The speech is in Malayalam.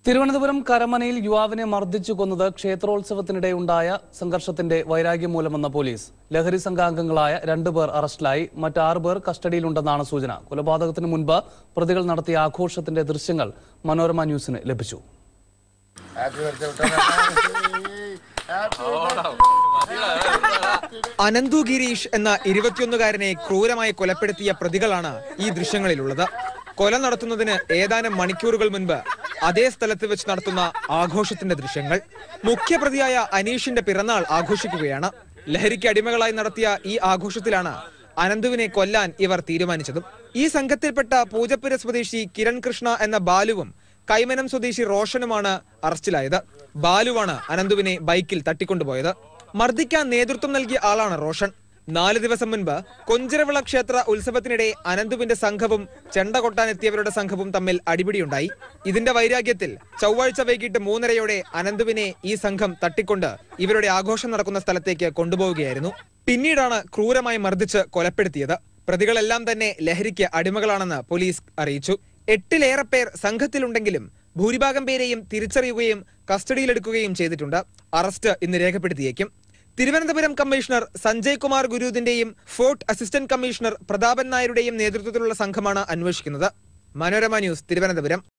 തിരുവനന്തപുരം കരമനയിൽ യുവാവിനെ മർദ്ദിച്ചു കൊന്നത് ക്ഷേത്രോത്സവത്തിനിടെ ഉണ്ടായ സംഘർഷത്തിന്റെ വൈരാഗ്യം മൂലമെന്ന പോലീസ് ലഹരി സംഘാംഗങ്ങളായ രണ്ടുപേർ അറസ്റ്റിലായി മറ്റാറ് പേർ കസ്റ്റഡിയിലുണ്ടെന്നാണ് സൂചന കൊലപാതകത്തിന് മുൻപ് പ്രതികൾ നടത്തിയ ആഘോഷത്തിന്റെ ദൃശ്യങ്ങൾ മനോരമ ന്യൂസിന് ലഭിച്ചു അനന്തു ഗിരീഷ് എന്ന ഇരുപത്തിയൊന്നുകാരനെ ക്രൂരമായി കൊലപ്പെടുത്തിയ പ്രതികളാണ് ഈ ദൃശ്യങ്ങളിലുള്ളത് കൊല നടത്തുന്നതിന് ഏതാനും മണിക്കൂറുകൾ മുൻപ് അതേ സ്ഥലത്ത് വെച്ച് നടത്തുന്ന ആഘോഷത്തിന്റെ ദൃശ്യങ്ങൾ മുഖ്യപ്രതിയായ അനീഷിന്റെ പിറന്നാൾ ആഘോഷിക്കുകയാണ് ലഹരിക്ക് അടിമകളായി നടത്തിയ ഈ ആഘോഷത്തിലാണ് അനന്തുവിനെ കൊല്ലാൻ ഇവർ തീരുമാനിച്ചതും ഈ സംഘത്തിൽപ്പെട്ട പൂജപ്പുര സ്വദേശി കിരൺ കൃഷ്ണ എന്ന ബാലുവും കൈമനം സ്വദേശി റോഷനുമാണ് അറസ്റ്റിലായത് ബാലുവാണ് അനന്തുവിനെ ബൈക്കിൽ തട്ടിക്കൊണ്ടുപോയത് മർദ്ദിക്കാൻ നേതൃത്വം നൽകിയ ആളാണ് റോഷൻ നാല് ദിവസം മുൻപ് കൊഞ്ചിരവിള ക്ഷേത്ര ഉത്സവത്തിനിടെ അനന്തുവിന്റെ സംഘവും ചെണ്ട കൊട്ടാനെത്തിയവരുടെ സംഘവും തമ്മിൽ അടിപിടിയുണ്ടായി ഇതിന്റെ വൈരാഗ്യത്തിൽ ചൊവ്വാഴ്ച വൈകിട്ട് മൂന്നരയോടെ അനന്തുവിനെ ഈ സംഘം തട്ടിക്കൊണ്ട് ഇവരുടെ ആഘോഷം നടക്കുന്ന സ്ഥലത്തേക്ക് കൊണ്ടുപോവുകയായിരുന്നു പിന്നീടാണ് ക്രൂരമായി മർദ്ദിച്ച് കൊലപ്പെടുത്തിയത് പ്രതികളെല്ലാം തന്നെ ലഹരിക്ക് അടിമകളാണെന്ന് പോലീസ് അറിയിച്ചു എട്ടിലേറെ പേർ സംഘത്തിലുണ്ടെങ്കിലും ഭൂരിഭാഗം പേരെയും തിരിച്ചറിയുകയും കസ്റ്റഡിയിലെടുക്കുകയും ചെയ്തിട്ടുണ്ട് അറസ്റ്റ് ഇന്ന് രേഖപ്പെടുത്തിയേക്കും തിരുവനന്തപുരം കമ്മീഷണർ സഞ്ജയ് കുമാർ ഗുരുവിന്റെയും ഫോർട്ട് അസിസ്റ്റന്റ് കമ്മീഷണർ പ്രതാപൻ നായരുടെയും നേതൃത്വത്തിലുള്ള സംഘമാണ് അന്വേഷിക്കുന്നത് മനോരമ ന്യൂസ് തിരുവനന്തപുരം